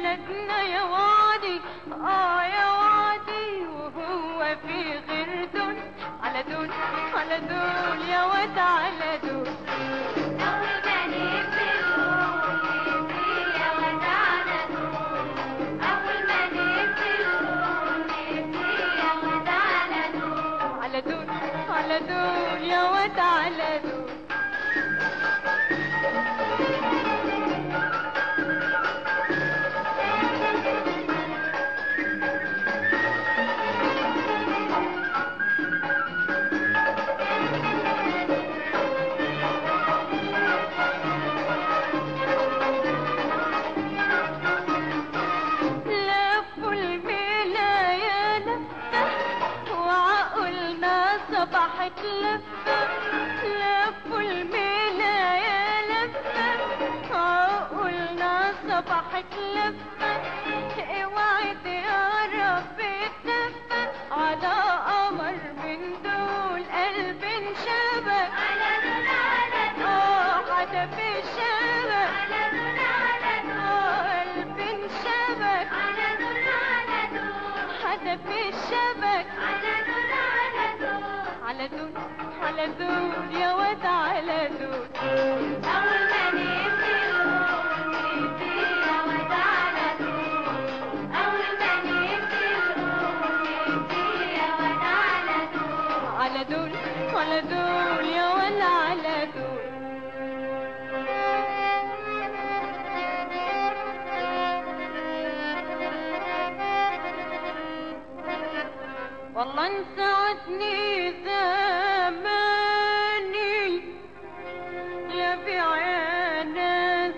بلدنا يا وادي اه يا وادي وهو في غير دول على دول على دول يا واد على دول أول ما نقفلهم نقفل يا واد على طول أول ما نقفلهم نقفل يا واد على طول على دول على دول يا واد على دول لفوا الميلة يا لفة وعقلنا صبحت لفة لفوا الميلة يا لفة عقلنا صبحت لفة اوعي تقرب الدفة على قمر من دول قلب انشبك على طول على طول اه حدف الشبك على طول على طول اه قلب انشبك على طول على طول حدف الشبك على طول على طول على دول على دول يا واد على دول أول ما نقفلهم نقفل يا واد على طول أول ما نقفلهم نقفل يا واد على طول على دول على دول يا واد على دول والله انسعدني زماني يا في عيني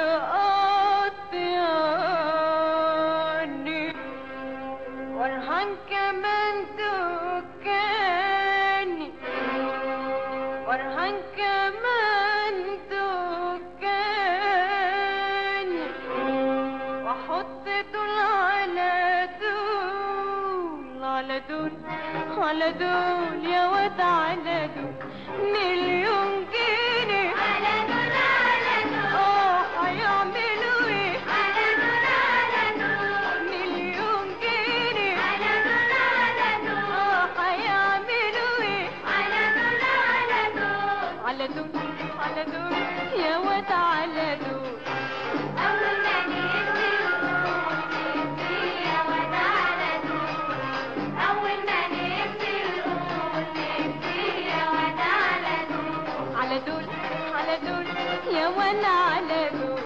قطياني وارهن كمان دكاني وارهن كمان دكاني واحط دول على دول على دول على دول يا واد على دول مليون جنيه على طول على طول اه هيعملوا ايه على طول على طول مليون جنيه على طول على طول اه هيعملوا ايه على طول على طول على دول على دول يا واد على دول أول ما نقفلهم نقفل يا واد على طول أول ما نقفلهم نقفل يا واد على طول على دول على دول يا واد على دول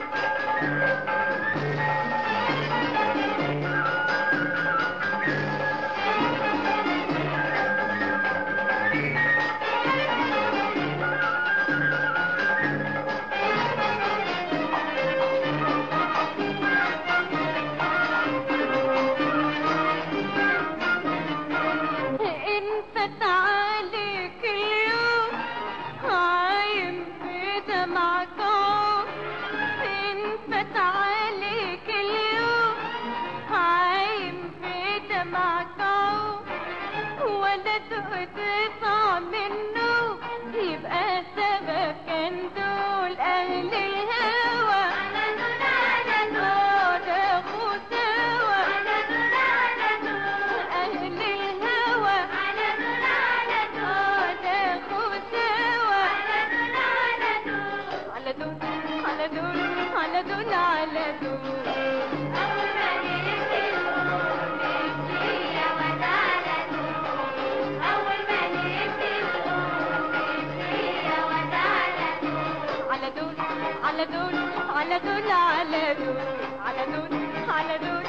انفت عليك اليوم عايم بدمعك عوم انفت عليك اليوم عايم بدمعك عوم ولا دقت طعم النوم يبقى سبب كان دول اهل الهوى على طول على طول اه داخوا سوا على طول على طول اهل الهوى على طول على طول اه داخوا سوا على طول على طول على دول على دول على دول على دول أول ما نقفلهم نقفل يا واد على طول أول ما نقفلهم نقفل يا واد على طول على دول على دول على دول على دول على دول على دول